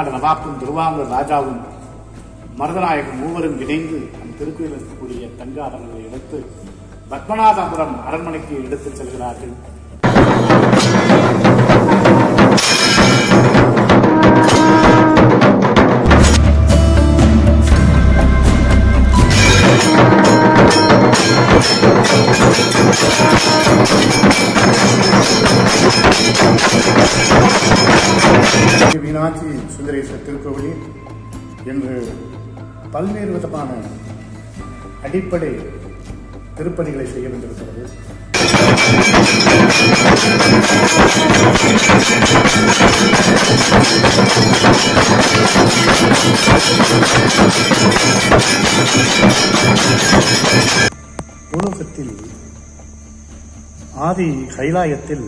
பாலக்காடு நவாப்பும் திருவாங்கூர் ராஜாவும் மருதநாயகம் மூவரும் இணைந்து அந்த திருக்கோயில் இருக்கக்கூடிய தங்க ஆபரணங்களை எடுத்து பத்மநாதபுரம் அரண்மனைக்கு எடுத்துச் செல்கிறார்கள் ஸ்ரீ மீனாட்சி சுந்தரேஸ்வரர் திருக்கோவிலில் இன்று பல்வேறு விதமான அடிப்படை திருப்பணிகளை செய்ய வேண்டியிருக்கிறது உலகத்தில் ஆதி கைலாயத்தில்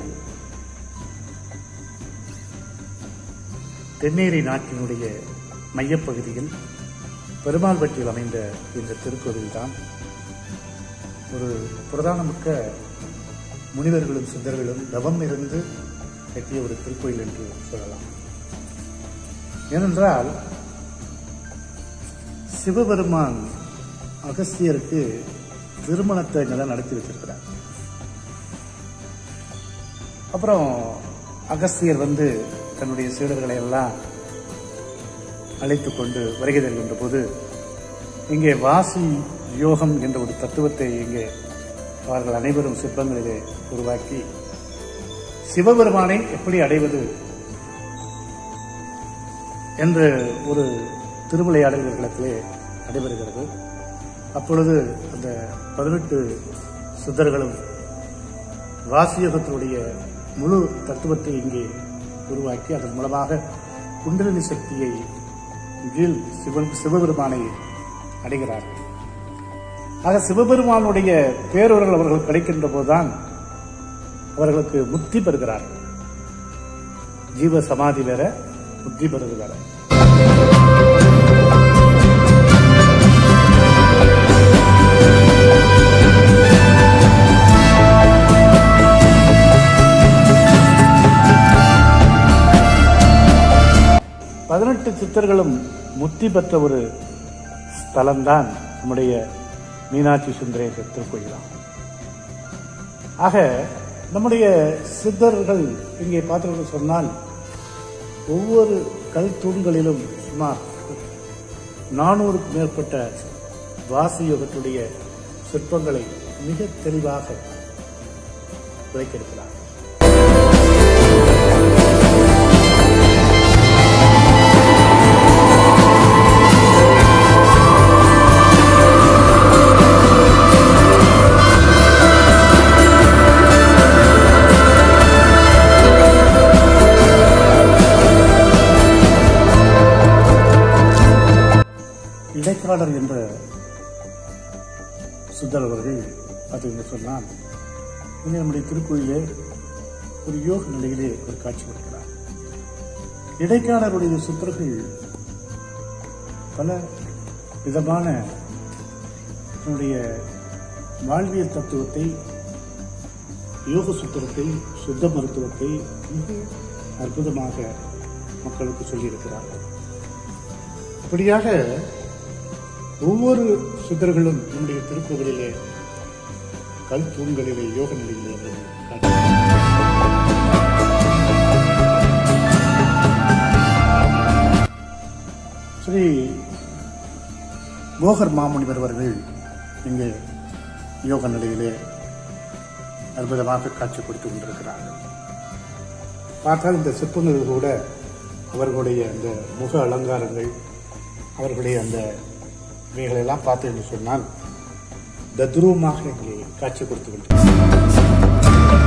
தென்னேரி நாட்டினுடைய மையப்பகுதியில் பெருமாள்பட்டியில் அமைந்த இந்த திருக்கோவில் தான் ஒரு பிரதானமிக்க முனிவர்களும் சித்தர்களும் தவம் இருந்து கட்டிய ஒரு திருக்கோயில் என்று சொல்லலாம் ஏனென்றால் சிவபெருமான் அகஸ்தியருக்கு திருமணத்தை இங்கே தான் நடத்தி வச்சிருக்கிறார் அப்புறம் அகஸ்தியர் வந்து தன்னுடைய சீடர்களை எல்லாம் அழைத்துக் கொண்டு வருகை தருகின்ற போது இங்கே வாசி யோகம் என்ற ஒரு தத்துவத்தை இங்கே அவர்கள் அனைவரும் சிற்பங்களிலே உருவாக்கி சிவபெருமானை எப்படி அடைவது என்று ஒரு திருவிளையாடல் இவர்களிடத்திலே நடைபெறுகிறது அப்பொழுது அந்த பதினெட்டு சித்தர்களும் வாசியோகத்தினுடைய முழு தத்துவத்தை இங்கே உருவாக்கி அதன் மூலமாக குண்டலினி சக்தியை கீழ் சிவன் சிவபெருமானை அடைகிறார்கள் ஆக சிவபெருமானுடைய பேரொருள் அவர்கள் கிடைக்கின்ற போதுதான் அவர்களுக்கு முக்தி பெறுகிறார்கள் ஜீவ சமாதி வேற முக்தி பெறுவது வேற பதினெட்டு சித்தர்களும் முக்தி பெற்ற ஒரு ஸ்தலம்தான் நம்முடைய மீனாட்சி சுந்தரேஸ்வரர் திருக்கோயிலாம் ஆக நம்முடைய சித்தர்கள் இங்கே பார்த்தீர்கள் சொன்னால் ஒவ்வொரு கல் தூண்களிலும் சுமார் நானூறுக்கும் மேற்பட்ட வாசி யோகத்துடைய சிற்பங்களை மிக தெளிவாக விளக்கியிருக்கிறார் இடைக்காலர் என்ற சுந்தர் அவர்கள் பார்த்தீங்கன்னு சொன்னால் இங்கே நம்முடைய திருக்கோயிலே ஒரு யோக நிலையிலே ஒரு காட்சி கொடுக்கிறார் இடைக்காலருடைய சுத்தர்கள் பல விதமான தன்னுடைய வாழ்வியல் தத்துவத்தை யோக சுத்திரத்தை சுத்த மருத்துவத்தை மிக அற்புதமாக மக்களுக்கு சொல்லியிருக்கிறார்கள் இப்படியாக ஒவ்வொரு சித்தர்களும் நம்முடைய திருக்கோவிலிலே கல் தூண்களிலே யோக நிலையிலே அவர்கள் காட்டி- ஸ்ரீ போகர் மாமுனிவர் அவர்கள் இங்கே யோக நிலையிலே அற்புதமாக காட்சி கொடுத்து கொண்டிருக்கிறார்கள் பார்த்தால் இந்த சிற்பங்கள் கூட அவர்களுடைய அந்த முக அலங்காரங்கள் அவர்களுடைய அந்த இவைகளெல்லாம் பார்த்து என்று சொன்னால் தத்ரூபமாக இங்கே காட்சி கொடுத்து கொண்டிருக்கிறார்கள்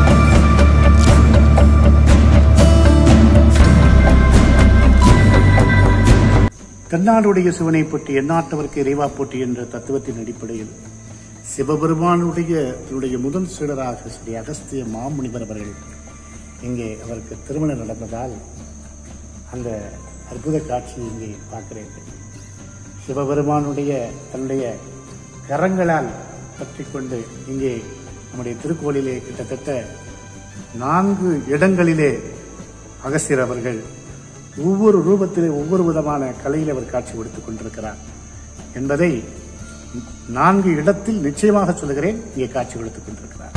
தென்னாடுடைய சிவனை போற்றி எந்நாட்டவருக்கு இறைவா போற்றி என்ற தத்துவத்தின் அடிப்படையில் சிவபெருமானுடைய தன்னுடைய முதல் சீடராக ஸ்ரீ அகஸ்திய மாமுனிவர் அவர்கள் இங்கே அவருக்கு திருமணம் நடந்ததால் அந்த அற்புத காட்சியை இங்கே பார்க்கிறீர்கள் சிவபெருமானுடைய தன்னுடைய கரங்களால் பற்றிக்கொண்டு இங்கே நம்முடைய திருக்கோளிலே கிட்டத்தட்ட நான்கு இடங்களிலே அகஸ்தியர் அவர்கள் ஒவ்வொரு ரூபத்திலே ஒவ்வொரு விதமான கலையில் அவர் காட்சி கொடுத்துக் கொண்டிருக்கிறார் என்பதை நான்கு இடத்தில் நிச்சயமாக சொல்லுகிறேன் இங்கே காட்சி கொடுத்துக் கொண்டிருக்கிறார்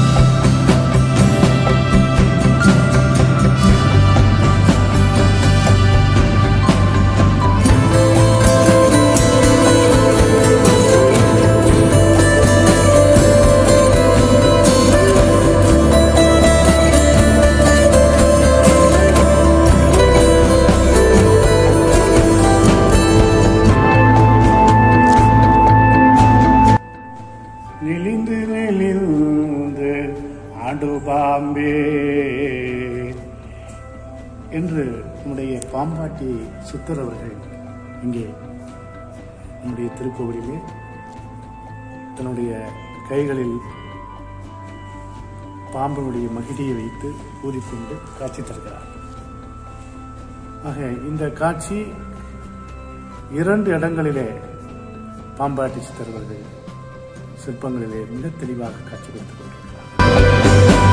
நெளிந்து நெளிந்து ஆண்டு பாம்பே என்று நம்முடைய பாம்பாட்டி சித்தர் அவர்கள் இங்கே நம்முடைய திருக்கோவிலிலே தன்னுடைய கைகளில் பாம்பனுடைய மகிழியை வைத்து ஊதிக்கொண்டு காட்சி தருகிறார் ஆக இந்த காட்சி இரண்டு இடங்களிலே பாம்பாட்டி சித்தர் அவர்கள் சிற்பங்களிலே மிக தெளிவாக காட்சி கொடுத்துக் கொண்டிருக்கிறார்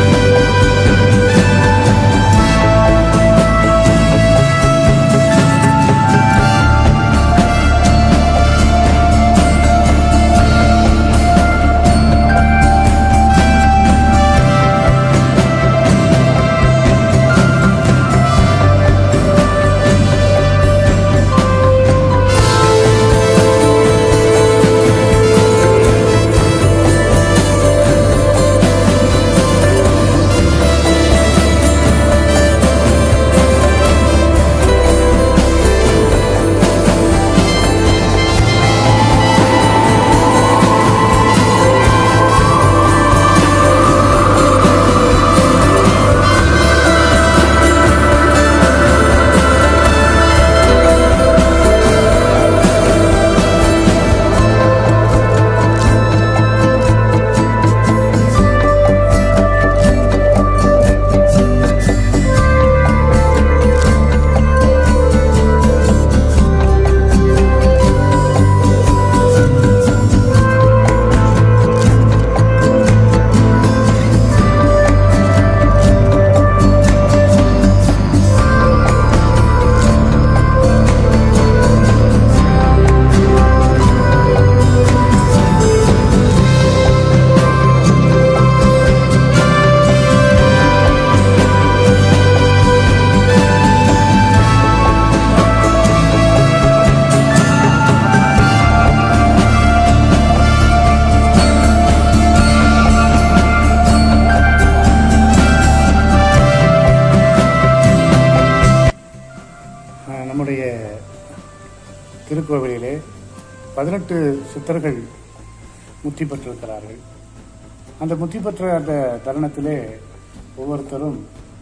அஹ், நம்முடைய திருக்கோவிலிலே பதினெட்டு சித்தர்கள் முத்தி பெற்றிருக்கிறார்கள் அந்த முத்தி பெற்ற அந்த தருணத்திலே ஒவ்வொருத்தரும்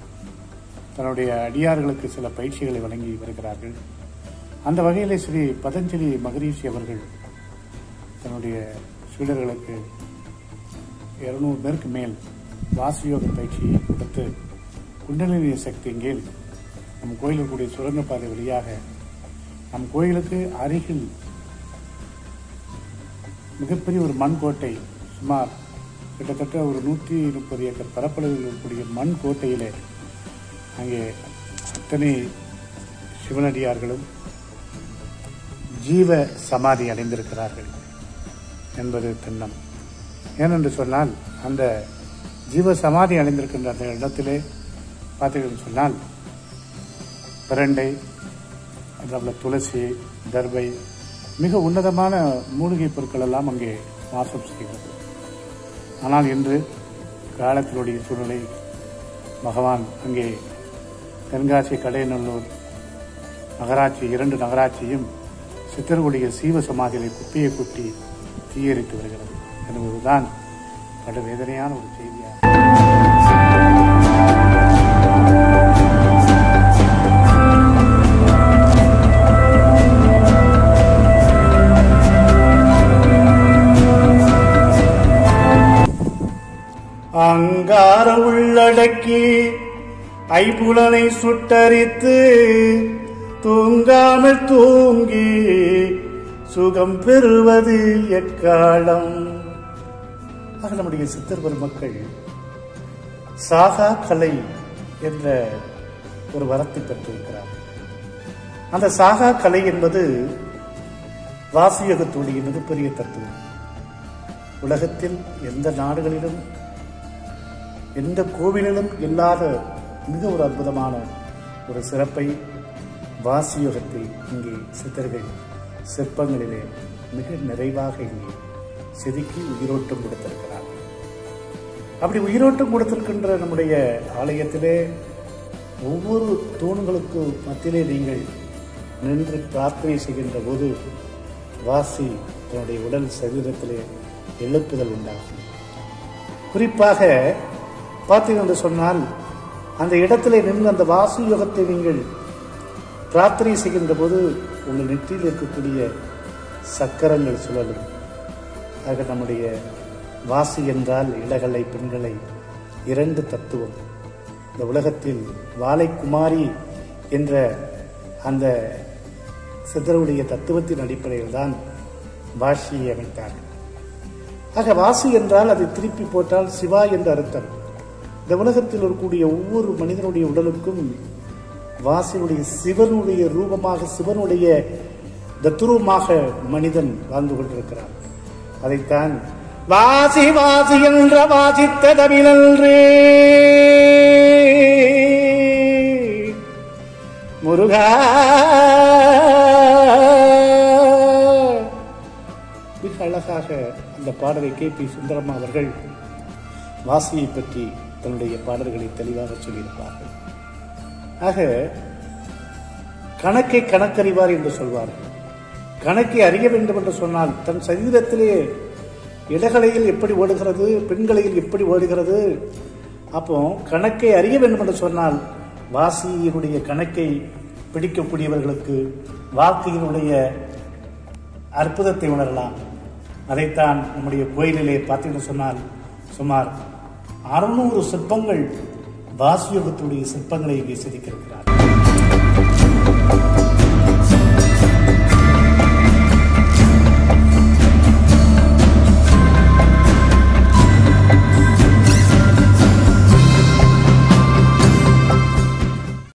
தன்னுடைய அடியார்களுக்கு சில பயிற்சிகளை வழங்கி வருகிறார்கள் அந்த வகையிலே ஸ்ரீ பதஞ்சலி மகரிஷி அவர்கள் தன்னுடைய சீடர்களுக்கு இருநூறு பேருக்கு மேல் வாசியோக பயிற்சியை கொடுத்து குண்டலினி சக்தியின் கீழ் நம் கோயிலுக்கு கூடிய சுரங்கப்பாதை வழியாக நம் கோயிலுக்கு அருகில் மிகப்பெரிய ஒரு மண் கோட்டை சுமார் கிட்டத்தட்ட ஒரு நூற்றி முப்பது ஏக்கர் பரப்பளவில் இருக்கக்கூடிய மண் கோட்டையிலே அங்கே அத்தனை சிவனடியார்களும் ஜீவ சமாதி அடைந்திருக்கிறார்கள் என்பது திண்ணம் ஏனென்று சொன்னால் அந்த ஜீவ சமாதி அடைந்திருக்கின்ற அந்த இடத்திலே பார்த்தீர்கள் சொன்னால் பிரண்டை அதாவது துளசி தர்பை மிக உன்னதமான மூலிகை பொருட்கள் எல்லாம் அங்கே வாசம் செய்கிறது ஆனால் இன்று காலத்தினுடைய சூழ்நிலை பகவான் அங்கே தென்காசி கடையநல்லூர் நகராட்சி இரண்டு நகராட்சியும் சித்தர்களுடைய சீவ சமாதிகளை குப்பையை குட்டி தீயரித்து வருகிறது என்பதுதான் படு வேதனையான ஒரு செய்தியாகும் அங்கார உள்ளடக்கி ஐபுலனை சுட்டரித்து தூங்காமல் தூங்கி சுகம் பெறுவது எக்காலம் ஆக நம்முடைய சித்தர் பெருமக்கள் சாகா கலை என்ற ஒரு வரத்தை பெற்றிருக்கிறார் அந்த சாகா கலை என்பது வாசியகத்துடைய மிகப்பெரிய தத்துவம் உலகத்தில் எந்த நாடுகளிலும் எந்த கோவிலிலும் இல்லாத மிக ஒரு அற்புதமான ஒரு சிறப்பை வாசியோகத்தை இங்கே சித்தர்கள் சிற்பங்களிலே மிக நிறைவாக இங்கே செதுக்கி உயிரோட்டம் கொடுத்திருக்கிறார் அப்படி உயிரோட்டம் கொடுத்திருக்கின்ற நம்முடைய ஆலயத்திலே ஒவ்வொரு தூண்களுக்கு மத்தியிலே நீங்கள் நின்று பிரார்த்தனை செய்கின்ற போது வாசி தன்னுடைய உடல் சரீரத்திலே எழுப்புதல் உண்டாகும் குறிப்பாக பார்த்தீர்கள் என்று சொன்னால் அந்த இடத்திலே நின்று அந்த வாசி யோகத்தை நீங்கள் பிரார்த்தனை செய்கின்ற போது உங்கள் நெற்றியில் இருக்கக்கூடிய சக்கரங்கள் சுழலும் ஆக நம்முடைய வாசி என்றால் இளகலை பெண்களை இரண்டு தத்துவம் இந்த உலகத்தில் வாழைக்குமாரி என்ற அந்த சித்தருடைய தத்துவத்தின் அடிப்படையில் தான் வாசியை அமைத்தார்கள் ஆக வாசி என்றால் அதை திருப்பி போட்டால் சிவா என்ற அர்த்தம் இந்த உலகத்தில் இருக்கக்கூடிய ஒவ்வொரு மனிதனுடைய உடலுக்கும் வாசினுடைய சிவனுடைய ரூபமாக சிவனுடைய தத்துருவமாக மனிதன் வாழ்ந்து கொண்டிருக்கிறான் அதைத்தான் வாசி வாசி என்ற வாசித்த தமிழன்று முருகா மிக அழகாக அந்த பாடலை கே பி சுந்தரம்மா அவர்கள் வாசியை பற்றி தன்னுடைய பாடல்களை தெளிவாக சொல்லியிருப்பார்கள் ஆக கணக்கை கணக்கறிவார் என்று சொல்வார்கள் கணக்கை அறிய வேண்டும் என்று சொன்னால் தன் சரீரத்திலே இடகலையில் எப்படி ஓடுகிறது பெண்களையில் எப்படி ஓடுகிறது அப்போ கணக்கை அறிய வேண்டும் என்று சொன்னால் வாசியினுடைய கணக்கை பிடிக்கக்கூடியவர்களுக்கு வாழ்க்கையினுடைய அற்புதத்தை உணரலாம் அதைத்தான் நம்முடைய கோயிலிலே பார்த்தீங்கன்னு சொன்னால் சுமார் அறுநூறு சிற்பங்கள் வாசியோகத்துடைய சிற்பங்களை இங்கே செதுக்கியிருக்கிறார்